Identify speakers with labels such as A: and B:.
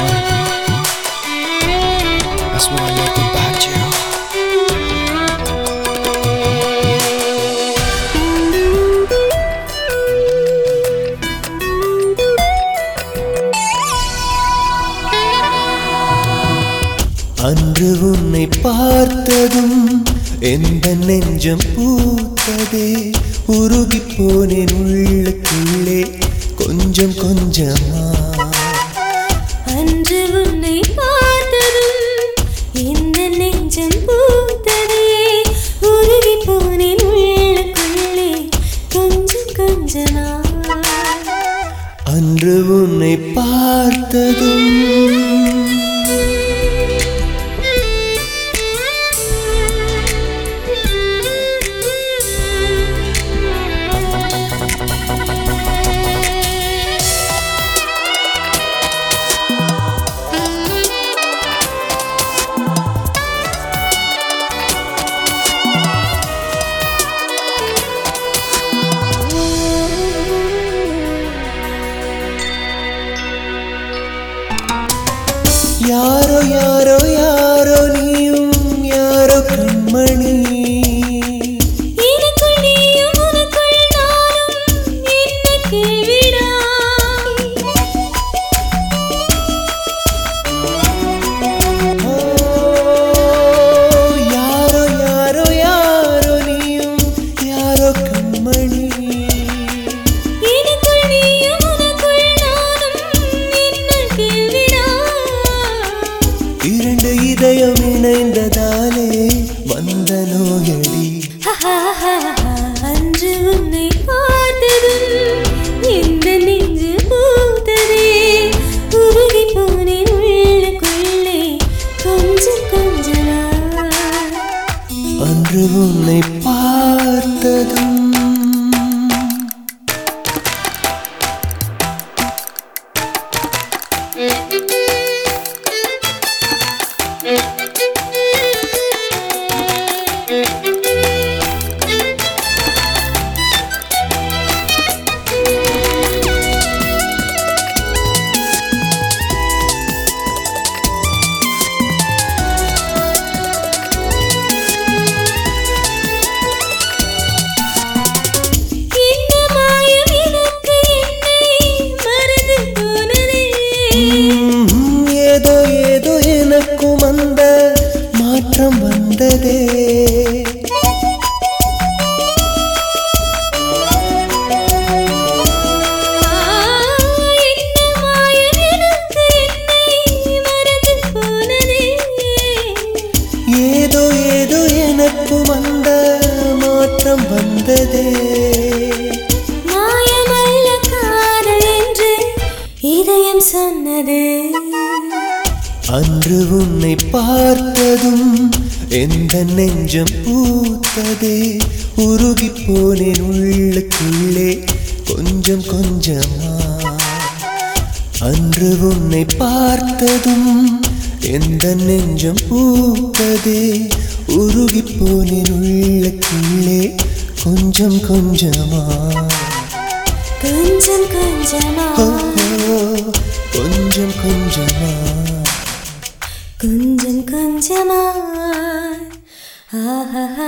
A: That's what I loved about you.
B: அன்று உன்னை பார்த்ததும் எந்த நெஞ்சம் பூத்ததே உருகி போனேன் உள்ளுக்குள்ளே கொஞ்சம் கொஞ்சமா
C: அன்று உன்னை பார்த்ததும் இந்த நெஞ்சம் பூத்ததே உருகி போனேன் உள்ளுக்குள்ளே கொஞ்சம் கொஞ்சமா
B: அன்று உன்னை பார்த்ததும் யாரோ யாரோ யாரோ நீயும் யாரோ கண்மணி
C: எனக்குள் நீயும் உனக்குள் நானும் என்ன கேள்விடா
B: ஓ, யாரோ யாரோ யாரோ நீயும் யாரோ கண்மணி
C: எனக்குள் நீயும் உனக்குள் நானும் என்ன கேள்விடா
B: இரண்டு இதயம் இணைந்ததாலே வந்த நோயடி
C: அன்று உன்னை பார்த்ததும் இந்த நெஞ்சு பூத்ததே உருகி போனேன் உள்ளுக்குள்ளே கொஞ்சம் கொஞ்சமா
B: அன்று உன்னை பார்த்ததும்
C: இந்த மாயம் எனக்கு என்னை மறந்து போனதே
B: ம்ம், ஏதோ ஏதோ எனக்கும் அந்த மாற்றம் வந்ததே
C: இந்த மாயம் எனக்கு என்னை மறந்து போனதே
B: ஏதோ ஏதோ எனக்கும் அந்த மாற்றம் வந்ததே
C: மாயமல்ல காதல் என்று இதயம் சொன்னது
B: அன்று உன்னை பார்த்ததும் எந்த நெஞ்சம் பூத்ததே உருகி போனேன் உள்ளுக்குள்ளே கொஞ்சம் கொஞ்சமா அன்று உன்னை பார்த்ததும் எந்த நெஞ்சம் பூத்ததே உருகி போனேன் உள்ளுக்குள்ளே கொஞ்சம் கொஞ்சமா
C: கொஞ்சம் கொஞ்சமா
B: ஓ, ஓ, கொஞ்சம் கொஞ்சமா
C: கொஞ்சம் கொஞ்சமா ஆஹா